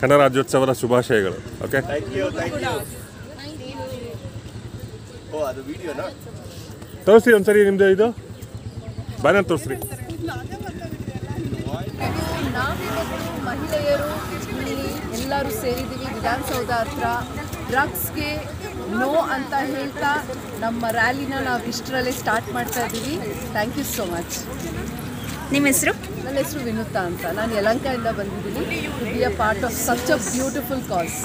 ಕನ್ನಡ ರಾಜ್ಯೋತ್ಸವದ ಶುಭಾಶಯಗಳು okay thank you thank you ಓ ಅದು ವಿಡಿಯೋನಾ ತೋರಿಸ್ರಿ ಒಂದ್ಸರಿ ನಿಮ್ಮದು ಇದು ಬ್ಯಾನರ್ ತೋರಿಸ್ರಿ ನಾವಿವತ್ತು ಮಹಿಳೆಯರು ಇಲ್ಲಿ ಎಲ್ಲರೂ ಸೇರಿದ್ದೀವಿ ವಿಧಾನಸೌಧ ಹತ್ರ ಡ್ರಗ್ಸ್ಗೆ ನೋ ಅಂತ ಹೇಳ್ತಾ ನಮ್ಮ ರ್ಯಾಲಿನ ನಾವು ಇಷ್ಟರಲ್ಲೇ ಸ್ಟಾರ್ಟ್ ಮಾಡ್ತಾ ಇದ್ದೀವಿ ಥ್ಯಾಂಕ್ ಯು ಸೋ ಮಚ್ ನಿಮ್ಮ ಹೆಸರು ನನ್ನ ಹೆಸರು ವಿನುತಾ ಅಂತ ನಾನು ಯಲಂಕದಿಂದ ಬಂದಿದ್ದೀನಿ to be a part of such a beautiful cause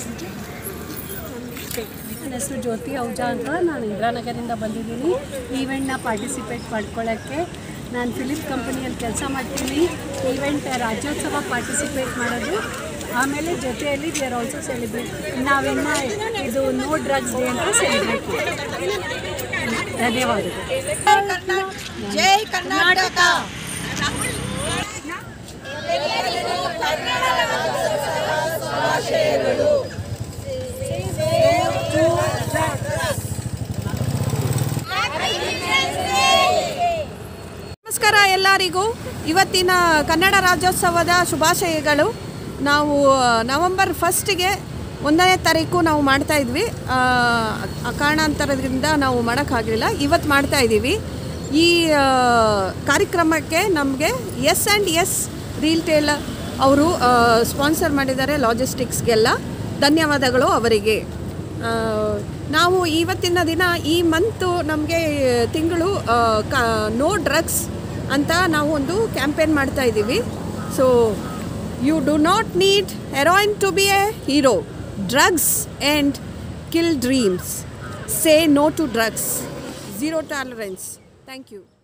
ನನ್ನ ಹೆಸರು ಜ್ಯೋತಿ ಅಹುಜಾ ಅಂತ ನಾನು ಇಂದಿರಾನಗರಿಂದ ಬಂದಿದ್ದೀನಿ ಈವೆಂಟ್ನ ಪಾರ್ಟಿಸಿಪೇಟ್ ಮಾಡ್ಕೊಳ್ಳೋಕ್ಕೆ ನಾನು ಫಿಲಿಪ್ ಕಂಪನಿಯಲ್ಲಿ ಕೆಲಸ ಮಾಡ್ತೀನಿ ಈವೆಂಟ್ ರಾಜ್ಯೋತ್ಸವ ಪಾರ್ಟಿಸಿಪೇಟ್ ಮಾಡೋದು ಆಮೇಲೆ ಜೊತೆಯಲ್ಲಿ ವಿ ಆರ್ ಆಲ್ಸೋ ಸೆಲೆಬ್ರೇಟ್ ನಾವಿನ್ನ ಇದು ನೋ ಡ್ರಗ್ಸ್ ಡೇ ಅಂತ ಸೆಲೆಬ್ರೇಟ್ ಮಾಡ್ತೀವಿ ಧನ್ಯವಾದಗಳು ಜೈ ಕರ್ನಾಟಕ ನಮಸ್ಕಾರ ಎಲ್ಲರಿಗೂ ಇವತ್ತಿನ ಕನ್ನಡ ರಾಜ್ಯೋತ್ಸವದ ಶುಭಾಶಯಗಳು ನಾವು ನವಂಬರ್ ಫಸ್ಟಿಗೆ ಒಂದನೇ ತಾರೀಕು ನಾವು ಮಾಡ್ತಾ ಇದ್ವಿ ಆ, ಆ ಕಾರಣಾಂತರದಿಂದ ನಾವು ಮಾಡೋಕ್ಕಾಗಲಿಲ್ಲ ಇವತ್ತು ಮಾಡ್ತಾ ಇದ್ದೀವಿ ಈ ಆ, ಕಾರ್ಯಕ್ರಮಕ್ಕೆ ನಮಗೆ ಎಸ್ ಆ್ಯಂಡ್ ಎಸ್ ರೀಲ್ಟೇಲ್ ಅವರು ಸ್ಪಾನ್ಸರ್ ಮಾಡಿದ್ದಾರೆ ಲಾಜಿಸ್ಟಿಕ್ಸ್ಗೆಲ್ಲ ಧನ್ಯವಾದಗಳು ಅವರಿಗೆ ಆ, ನಾವು ಇವತ್ತಿನ ದಿನ ಈ ಮಂತು ನಮಗೆ ತಿಂಗಳು ಕ ನೋ ಡ್ರಗ್ಸ್ ಅಂತ ನಾವು ಒಂದು ಕ್ಯಾಂಪೇನ್ ಮಾಡ್ತಾ ಇದ್ದೀವಿ so you do not need heroin to be a hero drugs and kill dreams say no to drugs zero tolerance thank you